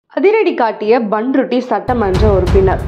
அதிரடி காட்டிய பன்ருட்டி சட்டமன்ற உறுப்பினர்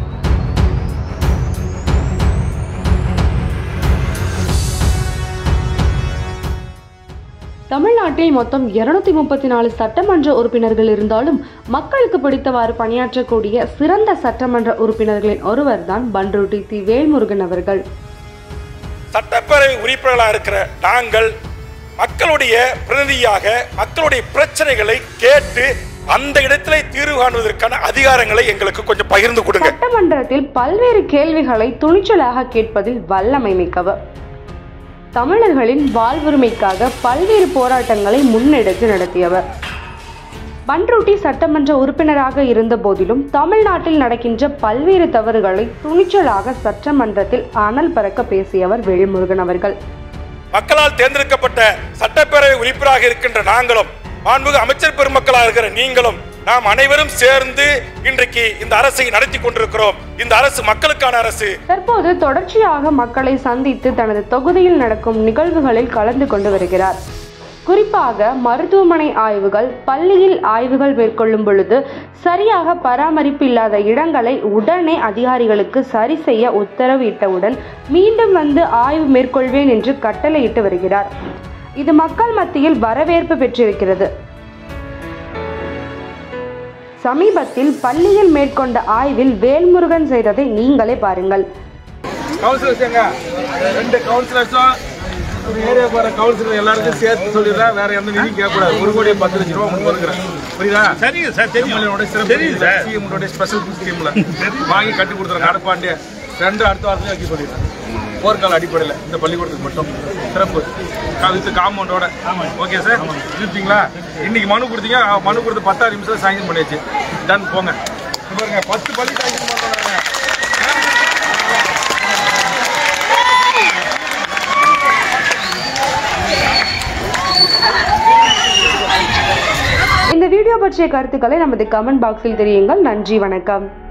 தமிழ்நாட்டில் மொத்தம் இருநூத்தி முப்பத்தி நாலு சட்டமன்ற உறுப்பினர்கள் இருந்தாலும் மக்களுக்கு பிடித்தவாறு பணியாற்றக்கூடிய சிறந்த சட்டமன்ற உறுப்பினர்களின் ஒருவர்தான் பன்ருட்டி தி வேல்முருகன் அவர்கள் சட்டப்பேரவை உறுப்பினர்களாக இருக்கிற நாங்கள் மக்களுடைய பிரதிநிதியாக மக்களுடைய பிரச்சனைகளை கேட்டு அந்த இடத்திலே தீர்வு காணுவதற்கான அதிகாரங்களை எங்களுக்கு கொஞ்சம் பகிர்ந்து கொடுங்க சட்டமன்றத்தில் பல்வேறு கேள்விகளை துணிச்சலாக கேட்பதில் வல்லமை மிக்கவர் தமிழர்களின் வாழ்வுரிமைக்காக பல்வேறு போராட்டங்களை முன்னெடுத்து நடத்தியவர் பன்ருட்டி சட்டமன்ற உறுப்பினராக இருந்த போதிலும் தமிழ்நாட்டில் நடக்கின்ற பல்வேறு தவறுகளை துணிச்சலாக சட்டமன்றத்தில் அனல் பறக்க பேசியவர் வேல்முருகன் அவர்கள் மக்களால் தேர்ந்தெடுக்கப்பட்ட சட்டப்பேரவை உறுப்பினராக இருக்கின்ற நாங்களும் மாண்புமிகு அமைச்சர் பெருமக்களாக இருக்கிற நீங்களும் நாம் அனைவரும் சேர்ந்து இன்றைக்கு இந்த அரசை நடத்தி கொண்டிருக்கிறோம் இந்த அரசு மக்களுக்கான அரசு தற்போது தொடர்ச்சியாக மக்களை சந்தித்து தனது தொகுதியில் நடக்கும் நிகழ்வுகளில் கலந்து கொண்டு வருகிறார் குறிப்பாக மருத்துவமனை ஆய்வுகள் பள்ளியில் ஆய்வுகள் மேற்கொள்ளும் பொழுது சரியாக பராமரிப்பு இல்லாத இடங்களை உடனே அதிகாரிகளுக்கு சரி செய்ய உத்தரவிட்டவுடன் மீண்டும் வந்து ஆய்வு மேற்கொள்வேன் என்று கட்டளையிட்டு வருகிறார் இது மக்கள் மத்தியில் வரவேற்பு பெற்றிருக்கிறது சமீபத்தில் பள்ளியில் மேற்கொண்ட ஆய்வில் வேல்முருகன் செய்ததை நீங்களே பாருங்கள் கவுன்சிலர்ஸ் எங்க ரெண்டு கவுன்சிலர்ஸும் ஒரு ஏரியா போற கவுன்சிலர் எல்லாருக்கும் சேர்த்து சொல்லிடுறேன் வேற எந்த நிதியும் கேட்கக்கூடாது ஒரு கோடி பத்து லட்ச ரூபா உங்களுக்கு கொடுக்குறேன் புரியுதா சரிங்க சார் தெரியும் எம்எல்ஏனோட சிறப்பு தெரியும் சார் சிஎம்ஓட ஸ்பெஷல் ஸ்கீம்ல வாங்கி கட்டி கொடுத்துறேன் நடப்பாண்டிய ரெண்டு அடுத்த வாரத்துலயும் வைக்க சொல்லிடுறேன் போர்க்கால அடிப்படையில் இந்த பள்ளிக்கூடத்துக்கு மட்டும் சிறப்பு வித் காம்பவுண்டோட ஓகே சார் இருப்பீங்களா இன்னைக்கு மனு கொடுத்தீங்க அஹ், மனு கொடுத்து பத்தாறு நிமிஷம் சாங்ஷன் பண்ணியாச்சு டன் போங்க இங்க பாருங்க பத்து பள்ளி சாங்ஷன் பண்ணோம் நாங்க. இந்த வீடியோ பற்றிய கருத்துக்களை நமது கமெண்ட் பாக்ஸில் தெரியுங்கள் நன்றி வணக்கம்